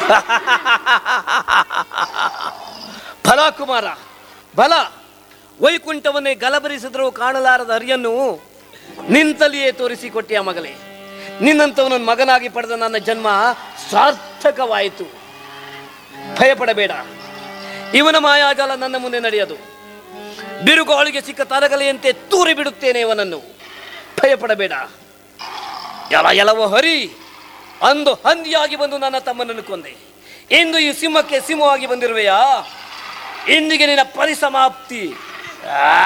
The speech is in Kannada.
ಫಲ ಕುಮಾರ ಬಲ ವೈಕುಂಠವನ್ನೇ ಗಲಬರಿಸಿದರೂ ಕಾಣಲಾರದ ಹರಿಯನ್ನು ನಿಂತಲ್ಲಿಯೇ ತೋರಿಸಿಕೊಟ್ಟಿಯ ಮಗಳೇ ನಿನ್ನಂಥವನನ್ನು ಮಗನಾಗಿ ಪಡೆದ ನನ್ನ ಜನ್ಮ ಸಾರ್ಥಕವಾಯಿತು ಭಯಪಡಬೇಡ ಇವನ ಮಾಯಾಜಾಲ ನನ್ನ ಮುಂದೆ ನಡೆಯದು ಬಿರುಗಾಳಿಗೆ ಸಿಕ್ಕ ತರಗಲೆಯಂತೆ ತೂರಿ ಬಿಡುತ್ತೇನೆ ಇವನನ್ನು ಭಯಪಡಬೇಡ ಎಲ ಎಲವ ಹರಿ ಅಂದು ಹಂದಿಯಾಗಿ ಬಂದು ನನ್ನ ತಮ್ಮನನ್ನು ಕೊಂದೆ ಇಂದು ಈ ಸಿಂಹಕ್ಕೆ ಸಿಂಹವಾಗಿ ಬಂದಿರುವೆಯಾ ಇಂದಿಗೆ ನಿನ್ನ ಪರಿಸಮಾಪ್ತಿ ಆ